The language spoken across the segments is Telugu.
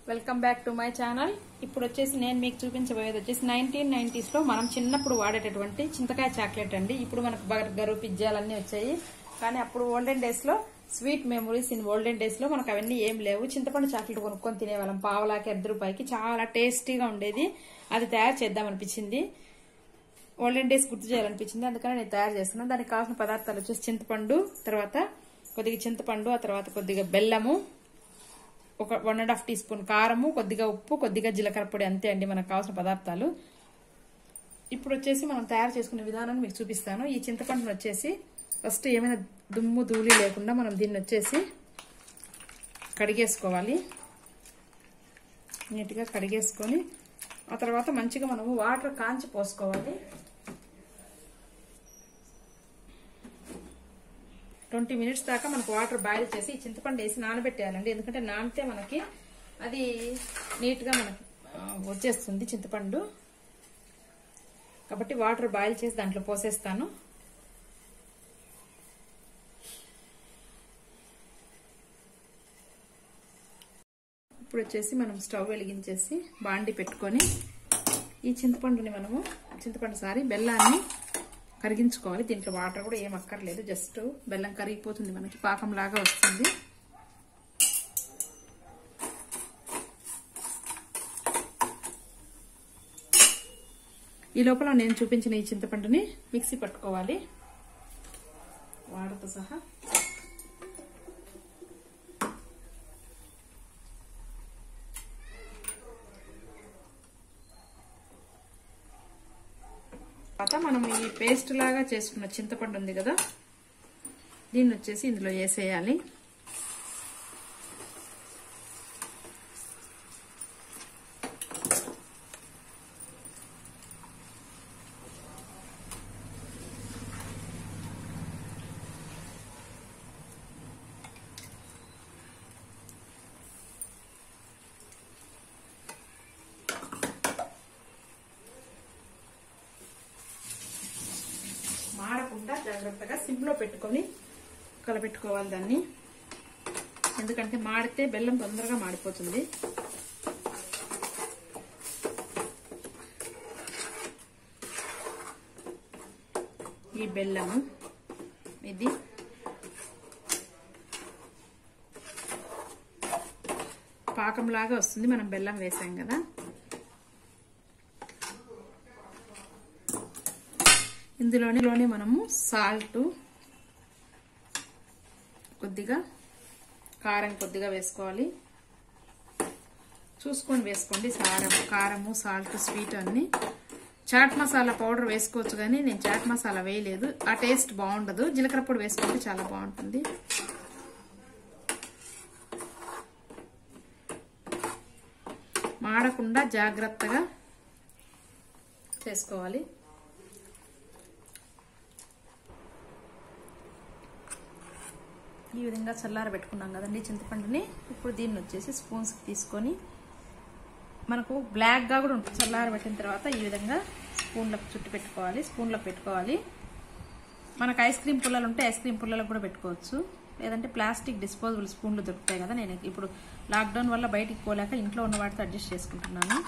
welcome back to my channel ఇప్పుడు వచ్చేసి నేను మీకు చూపించబోయేది వచ్చేసి నైన్టీన్ నైన్టీస్ లో మనం చిన్నప్పుడు వాడేటటువంటి చింతకాయ చాక్లెట్ అండి ఇప్పుడు మనకు బర్గర్ పిజ్జాలు అన్ని వచ్చాయి కానీ అప్పుడు ఓల్డెన్ డేస్ లో sweet memories in olden days లో మనకు అవన్నీ ఏం లేవు చింతపండు చాక్లెట్ కొనుక్కొని తినేవాళ్ళం పావలాకి అర్ధ రూపాయికి చాలా టేస్టీగా ఉండేది అది తయారు చేద్దాం అనిపించింది ఓల్డెన్ డేస్ గుర్తు చేయాలనిపించింది అందుకని నేను తయారు చేస్తున్నాను దానికి కావాల్సిన పదార్థాలు వచ్చేసి చింతపండు తర్వాత కొద్దిగా చింతపండు ఆ తర్వాత కొద్దిగా బెల్లము ఒక one and half teaspoon కారము కొద్దిగా ఉప్పు కొద్దిగా జీలకర్ర పొడి అంతే అండి మనకు కావాల్సిన పదార్థాలు ఇప్పుడు వచ్చేసి మనం తయారు చేసుకునే విధానాన్ని మీకు చూపిస్తాను ఈ చింతపండును వచ్చేసి ఫస్ట్ ఏమైనా దుమ్ము ధూళి లేకుండా మనం దీన్ని వచ్చేసి కడిగేసుకోవాలి నీట్గా కడిగేసుకొని ఆ తర్వాత మంచిగా మనము వాటర్ కాంచి పోసుకోవాలి ట్వంటీ మినిట్స్ దాకా మనకు వాటర్ బాయిల్ చేసి ఈ చింతపండు వేసి నానబెట్టేయాలండి ఎందుకంటే నానితే మనకి అది నీట్గా మనకి ఆ, వచ్చేస్తుంది చింతపండు కాబట్టి వాటర్ బాయిల్ చేసి దాంట్లో పోసేస్తాను ఇప్పుడు వచ్చేసి మనం స్టవ్ వెలిగించేసి బాండి పెట్టుకొని ఈ చింతపండుని మనము చింతపండు సారి బెల్లాన్ని కరిగించుకోవాలి దీంట్లో వాటర్ కూడా ఏం అక్కర్లేదు జస్ట్ బెల్లం కరిగిపోతుంది మనకి పాకం లాగా వస్తుంది ఈ లోపల నేను చూపించిన ఈ చింతపండుని మిక్సీ పట్టుకోవాలి వాడతో సహా తర్వాత మనం ఈ పేస్ట్ లాగా చేసుకున్న చింతపండు ఉంది కదా దీన్ని వచ్చేసి ఇందులో వేసేయాలి మాడకుండా జాగ్రత్తగా సిమ్లో పెట్టుకొని కలపెట్టుకోవాలి దాన్ని ఎందుకంటే మాడితే బెల్లం తొందరగా మాడిపోతుంది ఈ బెల్లము ఇది పాకంలాగా వస్తుంది మనం బెల్లం వేసాం కదా ఇందులోనే లోనే మనము సాల్ట్ కొద్దిగా కారం కొద్దిగా వేసుకోవాలి చూసుకొని వేసుకోండి సారం కారము సాల్ట్ స్వీట్ అన్ని చాట్ మసాలా పౌడర్ వేసుకోవచ్చు కానీ నేను చాట్ మసాలా వేయలేదు ఆ టేస్ట్ బాగుండదు జీలకర్ర పొడి వేసుకుంటే చాలా బాగుంటుంది మాడకుండా జాగ్రత్తగా చేసుకోవాలి ఈ విధంగా చల్లార పెట్టుకున్నాం కదండి చింతపండుని ఇప్పుడు దీన్ని వచ్చేసి స్పూన్స్ తీసుకొని మనకు బ్లాక్గా కూడా ఉంటుంది చల్లార పెట్టిన తర్వాత ఈ విధంగా స్పూన్లకు చుట్టు పెట్టుకోవాలి స్పూన్లకు పెట్టుకోవాలి మనకు ఐస్ క్రీమ్ పుల్లలు ఉంటే ఐస్ క్రీమ్ పుల్లలకు కూడా పెట్టుకోవచ్చు లేదంటే ప్లాస్టిక్ డిస్పోజబుల్ స్పూన్లు దొరుకుతాయి కదా నేను ఇప్పుడు లాక్డౌన్ వల్ల బయటికి పోలేక ఇంట్లో ఉన్న వాటితో అడ్జస్ట్ చేసుకుంటున్నాను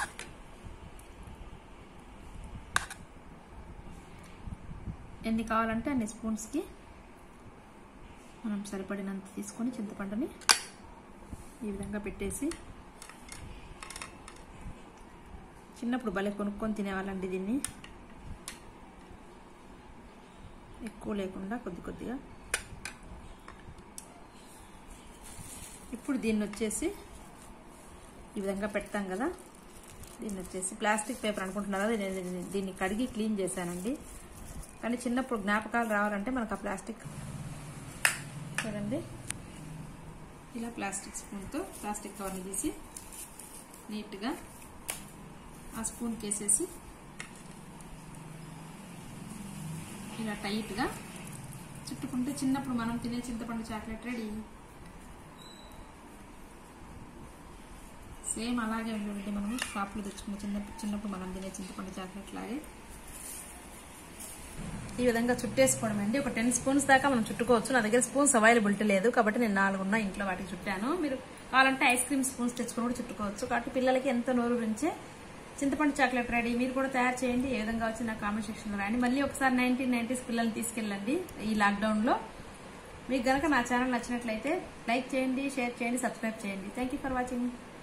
ఎన్ని కావాలంటే అన్ని స్పూన్స్కి మనం సరిపడినంత తీసుకొని చింతపండుని ఈ విధంగా పెట్టేసి చిన్నప్పుడు భలే కొనుక్కొని తినేవాళ్ళండి దీన్ని ఎక్కువ లేకుండా కొద్ది కొద్దిగా ఇప్పుడు దీన్ని వచ్చేసి ఈ విధంగా పెడతాం కదా దీన్ని వచ్చేసి ప్లాస్టిక్ పేపర్ అనుకుంటున్నారు కదా నేను దీన్ని కడిగి క్లీన్ చేశానండి కానీ చిన్నప్పుడు జ్ఞాపకాలు రావాలంటే మనకు ఆ ప్లాస్టిక్ చూడండి ఇలా ప్లాస్టిక్ స్పూన్తో ప్లాస్టిక్ కవర్ని తీసి నీట్గా ఆ స్పూన్కి వేసేసి ఇలా టైట్గా చుట్టుకుంటే చిన్నప్పుడు మనం తినే చింతపండు చాక్లెట్ రెడీ సేమ్ అలాగే ఉంటుంది మనము షాప్లో తెచ్చుకున్న చిన్న చిన్నప్పుడు మనం తినే చింతపండు చాక్లెట్ లాగే ఈ విధంగా చుట్టేసుకోవడం అండి ఒక టెన్ స్పూన్స్ దాకా మనం చుట్టుకోవచ్చు నా దగ్గర స్పూన్స్ అవైలబిలిటీ లేదు కాబట్టి నేను నాలుగున్న ఇంట్లో వాటికి చుట్టాను మీరు కావాలంటే ఐస్ క్రీమ్ స్పూన్స్ తెచ్చుకొని కూడా చుట్టుకోవచ్చు కాబట్టి పిల్లలకి ఎంతో నోరు నుంచే చింతపండు చాక్లెట్ రెడీ మీరు కూడా తయారు చేయండి ఏ విధంగా వచ్చి నా కామెంట్ సెక్షన్ లో రాయండి మళ్ళీ ఒకసారి నైన్టీన్ నైన్టీస్ పిల్లల్ని తీసుకెళ్ళండి ఈ లాక్డౌన్ లో మీకు గనక నా ఛానల్ నచ్చినట్లయితే లైక్ చేయండి షేర్ చేయండి సబ్స్క్రైబ్ చేయండి థ్యాంక్ ఫర్ వాచింగ్